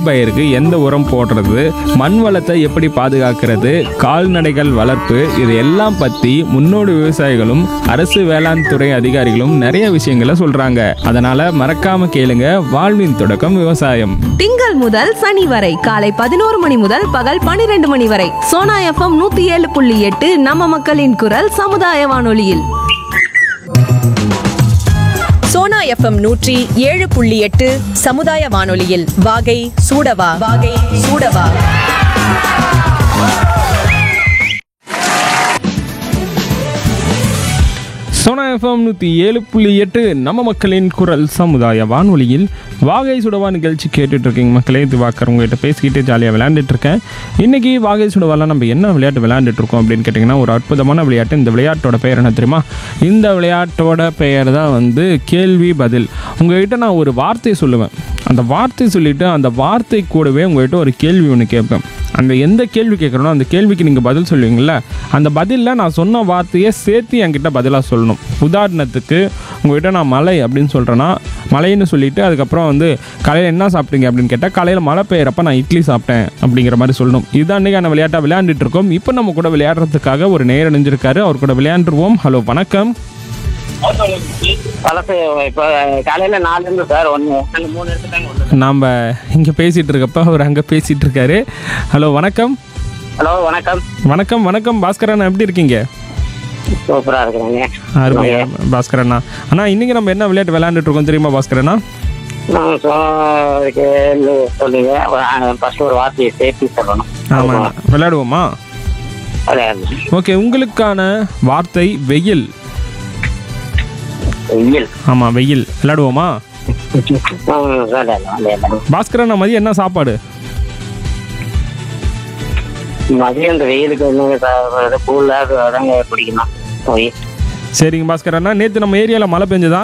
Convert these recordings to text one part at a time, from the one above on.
பயிருக்கு எந்த உரம் போடுறது மண் வளத்தை எப்படி பாதுகாக்கிறது கால்நடைகள் வளர்ப்பு இது எல்லாம் பற்றி முன்னோடி விவசாயிகளும் அரசு வேளாண் துறை அதிகாரிகளும் நிறைய விஷயங்களை சொல்கிறாங்க அதனால் மறக்காம கேளுங்க வாழ்வின் தொடக்கம் விவசாயம் திங்கள் முதல் சனி வரை காலை பதினோரு மணி முதல் பகல் பனிரெண்டு மணி வரை சோனா எஃப்எம் நூத்தி ஏழு புள்ளி எட்டு நம்ம மக்களின் குரல் சமுதாய வானொலியில் சோனா எஃப்எம் நூற்றி ஏழு புள்ளி எட்டு சமுதாய வானொலியில் வாகை சூடவா வாகை சூடவா சோனா எஃப்எம் நூற்றி ஏழு புள்ளி எட்டு நம்ம மக்களின் குரல் சமுதாய வானொலியில் வாகை சுடவா நிகழ்ச்சி கேட்டுட்டு இருக்கீங்க மக்களே இது வாக்கர் உங்ககிட்ட பேசிக்கிட்டு ஜாலியாக விளையாண்டுட்டு இருக்கேன் இன்னைக்கு வாகை சுடவாலாம் நம்ம என்ன விளையாட்டு விளையாண்டுட்டு இருக்கோம் அப்படின்னு கேட்டிங்கன்னா ஒரு அற்புதமான விளையாட்டு இந்த விளையாட்டோட பெயர் என்ன தெரியுமா இந்த விளையாட்டோட பெயர் தான் வந்து கேள்வி பதில் உங்ககிட்ட நான் ஒரு வார்த்தை சொல்லுவேன் அந்த வார்த்தை சொல்லிட்டு அந்த வார்த்தை கூடவே உங்ககிட்ட ஒரு கேள்வி ஒன்று கேட்பேன் அந்த எந்த கேள்வி கேட்குறனோ அந்த கேள்விக்கு நீங்கள் பதில் சொல்லுவீங்கள்ல அந்த பதிலில் நான் சொன்ன வார்த்தையை சேர்த்து என்கிட்ட பதிலாக சொல்லணும் உதாரணத்துக்கு உங்ககிட்ட நான் மலை அப்படின்னு சொல்கிறேன்னா மலைன்னு சொல்லிட்டு அதுக்கப்புறம் வந்து காலையில் என்ன சாப்பிட்டீங்க அப்படின்னு கேட்டால் காலையில் மழை பெய்யறப்ப நான் இட்லி சாப்பிட்டேன் அப்படிங்கிற மாதிரி சொல்லணும் இதுதான் அன்றைக்கான விளையாட்டாக விளையாண்டுட்டு இருக்கோம் இப்போ நம்ம கூட விளையாடுறதுக்காக ஒரு நேர் அணிஞ்சிருக்காரு அவர் கூட விளையாண்டுருவோம் ஹலோ வணக்கம் பழசு இப்போ காலையில நாலு இருந்து சார் ஒன்று ரெண்டு மூணு எடுத்துட்டாங்க ஒன்று நாம் இங்கே பேசிகிட்டு இருக்கப்ப அவர் அங்கே பேசிகிட்டு இருக்காரு ஹலோ வணக்கம் ஹலோ வணக்கம் வணக்கம் வணக்கம் பாஸ்கரண்ணா எப்படி இருக்கீங்க சூப்பராக இருக்கிறேங்க அருமையா பாஸ்கரண்ணா அண்ணா இன்னைக்கு நம்ம என்ன விளையாட்டு விளையாண்டுட்டு இருக்கோம் தெரியுமா பாஸ்கரண்ணா நான் சொன்னதுக்கு சொல்லுங்க ஃபர்ஸ்ட் ஒரு வார்த்தையை சேர்த்து சொல்லணும் ஆமாண்ணா விளையாடுவோமா விளையாடணும் ஓகே உங்களுக்கான வார்த்தை வெயில் வெயில் ஆமாம் வெயில் விளையாடுவோமா ம், விளையாடலாம் விளையாடலாம் பாஸ்கரண்ணா மதியம் என்ன சாப்பாடு மதியம் இந்த வெயிலுக்கு வந்து கூலாக அதாங்க பிடிக்கணும் போய் சரிங்க பாஸ்கரண்ணா நேற்று நம்ம ஏரியாவில் மழை பெஞ்சதா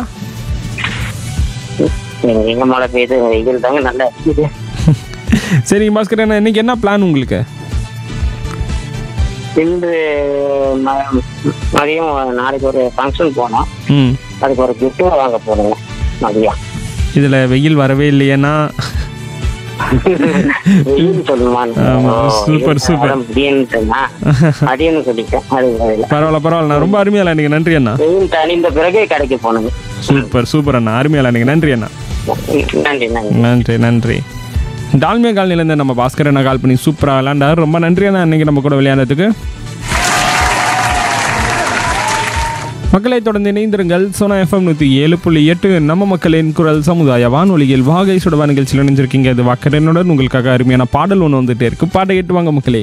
எங்க மழை பெய்யுது வெயில் தாங்க நல்லா இருக்குது சரிங்க பாஸ்கரண்ணா இன்னைக்கு என்ன பிளான் உங்களுக்கு இன்று ம- மதியம் நாளைக்கு ஒரு ஃபங்க்ஷன் போனோம் ம் அதுக்கு ஒரு gift வாங்க போனோங்க மதியம் இதில் வெயில் வரவே இல்லையேன்னா வெயில் சொல்லுமான்னு ஆமா, ஓ, சூப்பர், இது சூப்பர். அதான் முடியும்னுட்டுன்னா, மதியம்னு சொல்லிட்டேன் அது பதிலா. பரவாயில்ல பரவாயில்ல ரொம்ப அருமையால எனக்கு நன்றி அண்ணா வெயில் தணிந்த பிறகு கடைக்கு போனது சூப்பர் சூப்பர் அண்ணா அருமையால எனக்கு நன்றி அண்ணா நன்றி நன்றி நன்றி நன்றி டால்மியா காலனிலேருந்து நம்ம பாஸ்கர் அண்ணா கால் பண்ணி சூப்பராக விளையாண்டாரு ரொம்ப நன்றி அண்ணா இன்னைக்கு நம்ம கூட விளையாண்டதுக்கு மக்களை தொடர்ந்து இணைந்திருங்கள் சோனா எஃப்எம் நூற்றி ஏழு புள்ளி எட்டு நம்ம மக்களின் குரல் சமுதாய வானொலியில் வாகை சுடவா நிகழ்ச்சியில் இணைஞ்சிருக்கீங்க இது வாக்கரனுடன் உங்களுக்காக அருமையான பாடல் ஒன்று வந்துட்டே இருக்கு பாட்டை கேட்டு வாங்க மக்களே